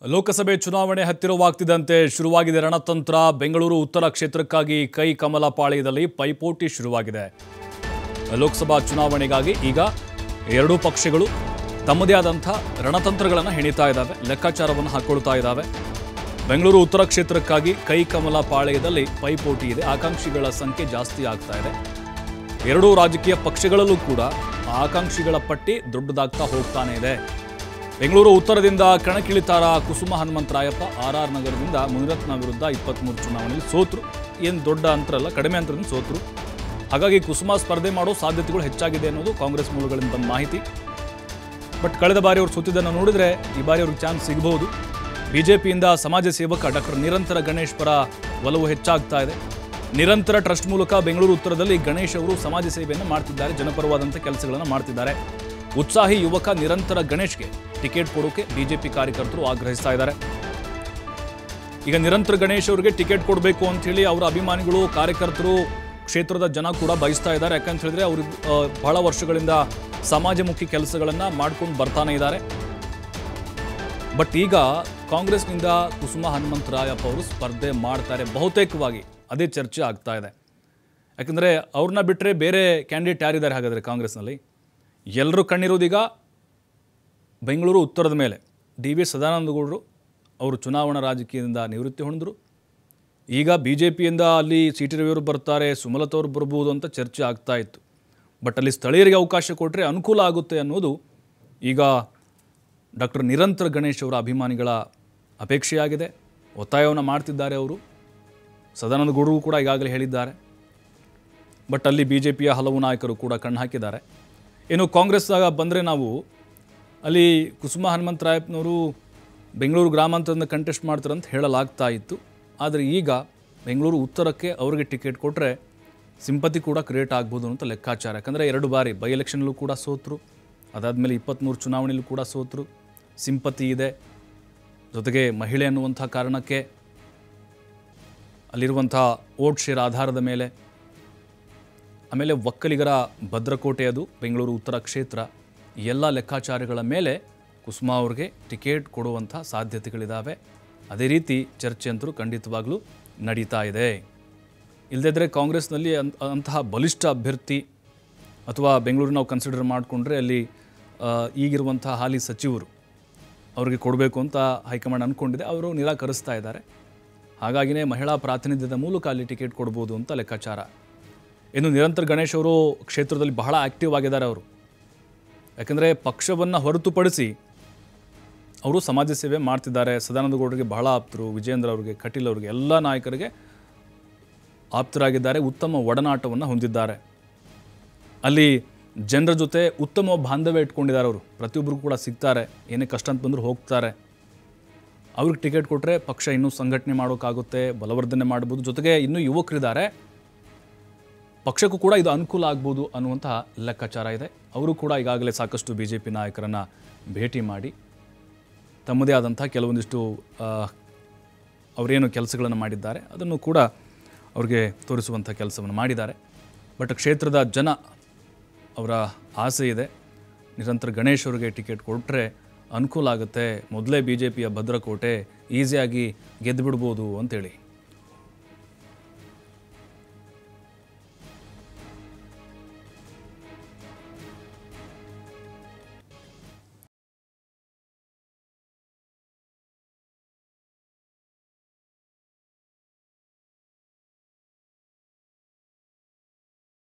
ಲೋಕಸಭೆ ಚುನಾವಣೆ ಹತ್ತಿರವಾಗ್ತಿದ್ದಂತೆ ಶುರುವಾಗಿದೆ ರಣತಂತ್ರ ಬೆಂಗಳೂರು ಉತ್ತರ ಕ್ಷೇತ್ರಕ್ಕಾಗಿ ಕೈ ಕಮಲ ಪಾಳ್ಯದಲ್ಲಿ ಪೈಪೋಟಿ ಶುರುವಾಗಿದೆ ಲೋಕಸಭಾ ಚುನಾವಣೆಗಾಗಿ ಈಗ ಎರಡೂ ಪಕ್ಷಗಳು ತಮ್ಮದೇ ಆದಂಥ ರಣತಂತ್ರಗಳನ್ನು ಹೆಣಿತಾ ಇದ್ದಾವೆ ಲೆಕ್ಕಾಚಾರವನ್ನು ಹಾಕ್ಕೊಳ್ತಾ ಇದ್ದಾವೆ ಬೆಂಗಳೂರು ಉತ್ತರ ಕ್ಷೇತ್ರಕ್ಕಾಗಿ ಕೈ ಕಮಲ ಪಾಳ್ಯದಲ್ಲಿ ಪೈಪೋಟಿ ಇದೆ ಆಕಾಂಕ್ಷಿಗಳ ಸಂಖ್ಯೆ ಜಾಸ್ತಿ ಆಗ್ತಾ ಇದೆ ಎರಡೂ ರಾಜಕೀಯ ಪಕ್ಷಗಳಲ್ಲೂ ಕೂಡ ಆಕಾಂಕ್ಷಿಗಳ ಪಟ್ಟಿ ದೊಡ್ಡದಾಗ್ತಾ ಹೋಗ್ತಾನೆ ಇದೆ ಬೆಂಗಳೂರು ಉತ್ತರದಿಂದ ಕಣಕ್ಕಿಳಿತಾರ ಕುಸುಮ ಹನುಮಂತರಾಯಪ್ಪ ಆರ್ ಆರ್ ನಗರದಿಂದ ಮುನಿರತ್ನ ವಿರುದ್ಧ ಇಪ್ಪತ್ತ್ಮೂರು ಚುನಾವಣೆಯಲ್ಲಿ ಸೋತರು ಏನು ದೊಡ್ಡ ಅಂತರ ಅಲ್ಲ ಕಡಿಮೆ ಅಂತರದಿಂದ ಸೋತರು ಹಾಗಾಗಿ ಕುಸುಮ ಸ್ಪರ್ಧೆ ಮಾಡೋ ಸಾಧ್ಯತೆಗಳು ಹೆಚ್ಚಾಗಿದೆ ಅನ್ನೋದು ಕಾಂಗ್ರೆಸ್ ಮೂಲಗಳಿಂದ ಬಂದ ಮಾಹಿತಿ ಬಟ್ ಕಳೆದ ಬಾರಿ ಅವರು ಸೋತಿದ್ದನ್ನು ನೋಡಿದರೆ ಈ ಬಾರಿ ಅವ್ರಿಗೆ ಚಾನ್ಸ್ ಸಿಗಬಹುದು ಬಿಜೆಪಿಯಿಂದ ಸಮಾಜ ಸೇವಕ ಡಾಕ್ಟರ್ ನಿರಂತರ ಗಣೇಶ್ ಪರ ಒಲವು ಹೆಚ್ಚಾಗ್ತಾ ಇದೆ ನಿರಂತರ ಟ್ರಸ್ಟ್ ಮೂಲಕ ಬೆಂಗಳೂರು ಉತ್ತರದಲ್ಲಿ ಗಣೇಶ್ ಅವರು ಸಮಾಜ ಸೇವೆಯನ್ನು ಮಾಡ್ತಿದ್ದಾರೆ ಜನಪರವಾದಂಥ ಕೆಲಸಗಳನ್ನು ಮಾಡ್ತಿದ್ದಾರೆ ಉತ್ಸಾಹಿ ಯುವಕ ನಿರಂತರ ಗಣೇಶ್ಗೆ ಟಿಕೆಟ್ ಕೊಡೋಕೆ ಬಿಜೆಪಿ ಕಾರ್ಯಕರ್ತರು ಆಗ್ರಹಿಸ್ತಾ ಇದ್ದಾರೆ ಈಗ ನಿರಂತರ ಗಣೇಶ್ ಅವರಿಗೆ ಟಿಕೆಟ್ ಕೊಡಬೇಕು ಅಂತ ಹೇಳಿ ಅವರ ಅಭಿಮಾನಿಗಳು ಕಾರ್ಯಕರ್ತರು ಕ್ಷೇತ್ರದ ಜನ ಕೂಡ ಬಯಸ್ತಾ ಇದ್ದಾರೆ ಯಾಕಂತ ಹೇಳಿದ್ರೆ ಅವರು ಆ, ಬಹಳ ವರ್ಷಗಳಿಂದ ಸಮಾಜಮುಖಿ ಕೆಲಸಗಳನ್ನು ಮಾಡ್ಕೊಂಡು ಬರ್ತಾನೆ ಇದ್ದಾರೆ ಬಟ್ ಈಗ ಕಾಂಗ್ರೆಸ್ನಿಂದ ಕುಸುಮ ಹನುಮಂತರಾಯಪ್ಪ ಅವರು ಸ್ಪರ್ಧೆ ಮಾಡ್ತಾರೆ ಬಹುತೇಕವಾಗಿ ಅದೇ ಚರ್ಚೆ ಆಗ್ತಾ ಇದೆ ಯಾಕಂದರೆ ಅವ್ರನ್ನ ಬಿಟ್ಟರೆ ಬೇರೆ ಕ್ಯಾಂಡಿಡೇಟ್ ಯಾರಿದ್ದಾರೆ ಹಾಗಾದರೆ ಕಾಂಗ್ರೆಸ್ನಲ್ಲಿ ಎಲ್ಲರೂ ಕಣ್ಣಿರೋದೀಗ ಬೆಂಗಳೂರು ಉತ್ತರದ ಮೇಲೆ ಡಿ ವಿ ಸದಾನಂದಗೌಡರು ಅವರು ಚುನಾವಣಾ ರಾಜಕೀಯದಿಂದ ನಿವೃತ್ತಿ ಹೊಂದಿದ್ರು ಈಗ ಬಿ ಜೆ ಪಿಯಿಂದ ಅಲ್ಲಿ ಸಿ ಟಿ ರವಿಯವರು ಬರ್ತಾರೆ ಸುಮಲತಾ ಅವರು ಬರ್ಬೋದು ಅಂತ ಚರ್ಚೆ ಆಗ್ತಾ ಇತ್ತು ಬಟ್ ಅಲ್ಲಿ ಸ್ಥಳೀಯರಿಗೆ ಅವಕಾಶ ಕೊಟ್ಟರೆ ಅನುಕೂಲ ಆಗುತ್ತೆ ಅನ್ನೋದು ಈಗ ಡಾಕ್ಟರ್ ನಿರಂತರ ಗಣೇಶ್ ಅವರ ಅಭಿಮಾನಿಗಳ ಅಪೇಕ್ಷೆಯಾಗಿದೆ ಒತ್ತಾಯವನ್ನು ಮಾಡ್ತಿದ್ದಾರೆ ಅವರು ಸದಾನಂದ ಗೌಡರು ಕೂಡ ಈಗಾಗಲೇ ಹೇಳಿದ್ದಾರೆ ಬಟ್ ಅಲ್ಲಿ ಬಿ ಜೆ ಪಿಯ ಹಲವು ನಾಯಕರು ಕೂಡ ಕಣ್ಣು ಹಾಕಿದ್ದಾರೆ ಇನ್ನು ಕಾಂಗ್ರೆಸ್ ಬಂದರೆ ನಾವು ಅಲ್ಲಿ ಕುಸುಮ ಹನುಮಂತರಾಯಪ್ಪನವರು ಬೆಂಗಳೂರು ಗ್ರಾಮಾಂತರದಿಂದ ಕಂಟೆಸ್ಟ್ ಮಾಡ್ತಾರೆ ಅಂತ ಹೇಳಲಾಗ್ತಾ ಇತ್ತು ಆದರೆ ಈಗ ಬೆಂಗಳೂರು ಉತ್ತರಕ್ಕೆ ಅವರಿಗೆ ಟಿಕೆಟ್ ಕೊಟ್ಟರೆ ಸಿಂಪತಿ ಕೂಡ ಕ್ರಿಯೇಟ್ ಆಗ್ಬೋದು ಅಂತ ಲೆಕ್ಕಾಚಾರ ಯಾಕಂದರೆ ಎರಡು ಬಾರಿ ಬೈ ಎಲೆಕ್ಷನಲ್ಲೂ ಕೂಡ ಸೋತರು ಅದಾದಮೇಲೆ ಇಪ್ಪತ್ತ್ಮೂರು ಚುನಾವಣೆಯಲ್ಲೂ ಕೂಡ ಸೋತರು ಸಿಂಪತಿ ಇದೆ ಜೊತೆಗೆ ಮಹಿಳೆ ಅನ್ನುವಂಥ ಕಾರಣಕ್ಕೆ ಅಲ್ಲಿರುವಂಥ ಓಟ್ ಶೇರ್ ಆಧಾರದ ಮೇಲೆ ಆಮೇಲೆ ಒಕ್ಕಲಿಗರ ಭದ್ರಕೋಟೆ ಅದು ಬೆಂಗಳೂರು ಉತ್ತರ ಕ್ಷೇತ್ರ ಈ ಎಲ್ಲ ಲೆಕ್ಕಾಚಾರಗಳ ಮೇಲೆ ಕುಸುಮಾ ಅವ್ರಿಗೆ ಟಿಕೆಟ್ ಕೊಡುವಂಥ ಸಾಧ್ಯತೆಗಳಿದ್ದಾವೆ ಅದೇ ರೀತಿ ಚರ್ಚೆ ಅಂತರೂ ಖಂಡಿತವಾಗ್ಲೂ ನಡೀತಾ ಇದೆ ಇಲ್ಲದಿದ್ದರೆ ಕಾಂಗ್ರೆಸ್ನಲ್ಲಿ ಅನ್ ಅಂತಹ ಬಲಿಷ್ಠ ಅಭ್ಯರ್ಥಿ ಅಥವಾ ಬೆಂಗಳೂರು ನಾವು ಕನ್ಸಿಡರ್ ಮಾಡಿಕೊಂಡ್ರೆ ಅಲ್ಲಿ ಆ, ಈಗಿರುವಂಥ ಹಾಲಿ ಸಚಿವರು ಅವರಿಗೆ ಕೊಡಬೇಕು ಅಂತ ಹೈಕಮಾಂಡ್ ಅಂದ್ಕೊಂಡಿದೆ ಅವರು ನಿರಾಕರಿಸ್ತಾ ಇದ್ದಾರೆ ಹಾಗಾಗಿನೇ ಮಹಿಳಾ ಪ್ರಾತಿನಿಧ್ಯದ ಮೂಲಕ ಅಲ್ಲಿ ಟಿಕೆಟ್ ಕೊಡ್ಬೋದು ಅಂತ ಲೆಕ್ಕಾಚಾರ ಇನ್ನು ನಿರಂತರ ಗಣೇಶ್ ಅವರು ಕ್ಷೇತ್ರದಲ್ಲಿ ಬಹಳ ಆ್ಯಕ್ಟಿವ್ ಆಗಿದ್ದಾರೆ ಅವರು ಯಾಕಂದರೆ ಪಕ್ಷವನ್ನು ಹೊರತುಪಡಿಸಿ ಅವರು ಸಮಾಜ ಸೇವೆ ಮಾಡ್ತಿದ್ದಾರೆ ಸದಾನಂದ ಗೌಡರಿಗೆ ಬಹಳ ಆಪ್ತರು ವಿಜೇಂದ್ರ ಅವರಿಗೆ ಕಟೀಲ್ ಅವರಿಗೆ ಎಲ್ಲ ನಾಯಕರಿಗೆ ಆಪ್ತರಾಗಿದ್ದಾರೆ ಉತ್ತಮ ಒಡನಾಟವನ್ನು ಹೊಂದಿದ್ದಾರೆ ಅಲ್ಲಿ ಜನರ ಜೊತೆ ಉತ್ತಮ ಬಾಂಧವ್ಯ ಇಟ್ಕೊಂಡಿದ್ದಾರೆ ಅವರು ಪ್ರತಿಯೊಬ್ಬರು ಕೂಡ ಸಿಗ್ತಾರೆ ಏನೇ ಕಷ್ಟ ಅಂತ ಬಂದರೂ ಹೋಗ್ತಾರೆ ಅವ್ರಿಗೆ ಟಿಕೆಟ್ ಕೊಟ್ಟರೆ ಪಕ್ಷ ಇನ್ನೂ ಸಂಘಟನೆ ಮಾಡೋಕ್ಕಾಗುತ್ತೆ ಬಲವರ್ಧನೆ ಮಾಡ್ಬೋದು ಜೊತೆಗೆ ಇನ್ನೂ ಯುವಕರಿದ್ದಾರೆ ಪಕ್ಷಕ್ಕೂ ಕೂಡ ಇದು ಅನುಕೂಲ ಆಗ್ಬೋದು ಅನ್ನುವಂತಹ ಲೆಕ್ಕಾಚಾರ ಇದೆ ಅವರು ಕೂಡ ಈಗಾಗಲೇ ಸಾಕಷ್ಟು ಬಿ ಜೆ ಪಿ ನಾಯಕರನ್ನು ಭೇಟಿ ಮಾಡಿ ತಮ್ಮದೇ ಆದಂಥ ಕೆಲವೊಂದಿಷ್ಟು ಆ, ಅವರೇನು ಕೆಲಸಗಳನ್ನು ಮಾಡಿದ್ದಾರೆ ಅದನ್ನು ಕೂಡ ಅವ್ರಿಗೆ ತೋರಿಸುವಂಥ ಕೆಲಸವನ್ನು ಮಾಡಿದ್ದಾರೆ ಬಟ್ ಕ್ಷೇತ್ರದ ಜನ ಅವರ ಆಸೆ ಇದೆ ನಿರಂತರ ಗಣೇಶ್ ಅವರಿಗೆ ಟಿಕೆಟ್ ಕೊಟ್ಟರೆ ಅನುಕೂಲ ಆಗುತ್ತೆ ಮೊದಲೇ ಬಿ ಜೆ ಪಿಯ ಭದ್ರಕೋಟೆ ಈಸಿಯಾಗಿ ಗೆದ್ದು ಬಿಡ್ಬೋದು ಅಂತೇಳಿ